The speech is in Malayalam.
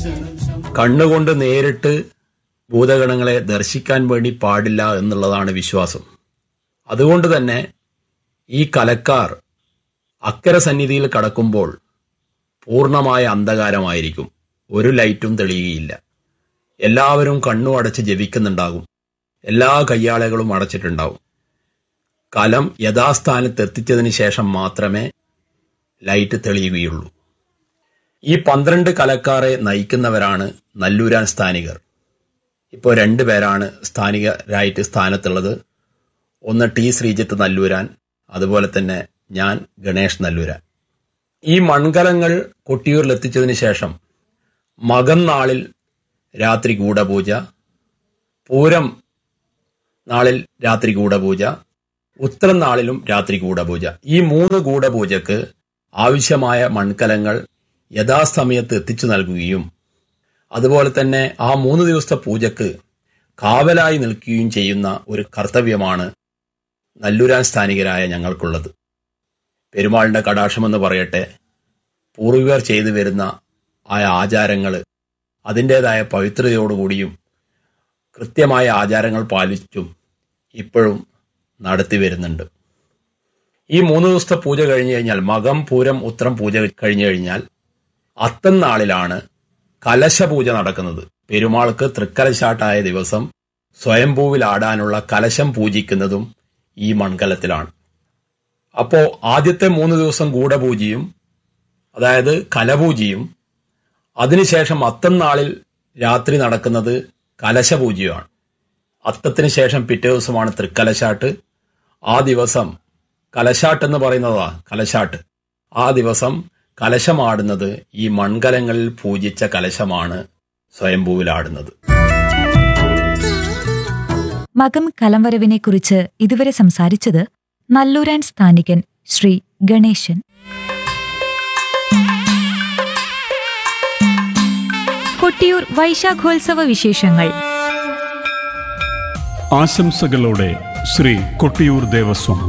കണ്ണുകൊണ്ട് നേരിട്ട് ഭൂതഗണങ്ങളെ ദർശിക്കാൻ വേണ്ടി പാടില്ല എന്നുള്ളതാണ് വിശ്വാസം അതുകൊണ്ട് തന്നെ ഈ കലക്കാർ അക്കരെ സന്നിധിയിൽ കടക്കുമ്പോൾ പൂർണ്ണമായ അന്ധകാരമായിരിക്കും ഒരു ലൈറ്റും തെളിയുകയില്ല എല്ലാവരും കണ്ണു അടച്ച് ജപിക്കുന്നുണ്ടാകും എല്ലാ കയ്യാളകളും അടച്ചിട്ടുണ്ടാവും കലം യഥാസ്ഥാനത്ത് എത്തിച്ചതിന് ശേഷം മാത്രമേ ലൈറ്റ് തെളിയുകയുള്ളൂ ഈ പന്ത്രണ്ട് കലക്കാരെ നയിക്കുന്നവരാണ് നല്ലൂരാൻ സ്ഥാനികർ ഇപ്പോൾ രണ്ടു പേരാണ് സ്ഥാനികരായിട്ട് സ്ഥാനത്തുള്ളത് ഒന്ന് ടി ശ്രീജിത്ത് നല്ലൂരാൻ അതുപോലെ തന്നെ ഞാൻ ഗണേഷ് നല്ലൂരാൻ ഈ മൺകലങ്ങൾ കൊട്ടിയൂരിൽ എത്തിച്ചതിന് ശേഷം മകം നാളിൽ രാത്രി ഗൂഢപൂജ പൂരം നാളിൽ രാത്രി ഗൂഢപൂജ ഉത്രം നാളിലും രാത്രി ഗൂഢപൂജ ഈ മൂന്ന് ഗൂഢപൂജക്ക് ആവശ്യമായ മൺകലങ്ങൾ യഥാസമയത്ത് എത്തിച്ചു നൽകുകയും അതുപോലെ തന്നെ ആ മൂന്ന് ദിവസത്തെ പൂജക്ക് കാവലായി നിൽക്കുകയും ചെയ്യുന്ന ഒരു കർത്തവ്യമാണ് നല്ലൂരാൻ സ്ഥാനികരായ ഞങ്ങൾക്കുള്ളത് പെരുമാളിന്റെ കടാക്ഷമെന്ന് പറയട്ടെ പൂർവികർ ചെയ്തു വരുന്ന ആ ആചാരങ്ങൾ അതിൻ്റെതായ പവിത്രതയോടുകൂടിയും കൃത്യമായ ആചാരങ്ങൾ പാലിച്ചും ഇപ്പോഴും നടത്തി വരുന്നുണ്ട് ഈ മൂന്ന് ദിവസത്തെ പൂജ കഴിഞ്ഞു കഴിഞ്ഞാൽ മകം പൂരം ഉത്രം പൂജ കഴിഞ്ഞു കഴിഞ്ഞാൽ അത്തം നാളിലാണ് കലശപൂജ നടക്കുന്നത് പെരുമാൾക്ക് തൃക്കലശാട്ടായ ദിവസം സ്വയംഭൂവിൽ ആടാനുള്ള കലശം പൂജിക്കുന്നതും ഈ മൺകലത്തിലാണ് അപ്പോ ആദ്യത്തെ മൂന്ന് ദിവസം ഗൂഢപൂജയും അതായത് കലപൂജയും അതിനുശേഷം അത്തം നാളിൽ രാത്രി നടക്കുന്നത് കലശപൂജയുമാണ് അത്തത്തിന് ശേഷം പിറ്റേ ദിവസമാണ് തൃക്കലശാട്ട് ആ ദിവസം കലശാട്ട് എന്ന് പറയുന്നതാ കലശാട്ട് ആ ദിവസം കലശമാടുന്നത് ഈ മൺകലങ്ങളിൽ പൂജിച്ച കലശമാണ് സ്വയംഭൂവിലാടുന്നത് മകം കലംവരവിനെക്കുറിച്ച് ഇതുവരെ സംസാരിച്ചത് നല്ലൂരാൻ സ്ഥാനികൻ ശ്രീ ഗണേശൻ കൊട്ടിയൂർ വൈശാഖോത്സവ വിശേഷങ്ങൾ ആശംസകളോടെ ശ്രീ കൊട്ടിയൂർ ദേവസ്വം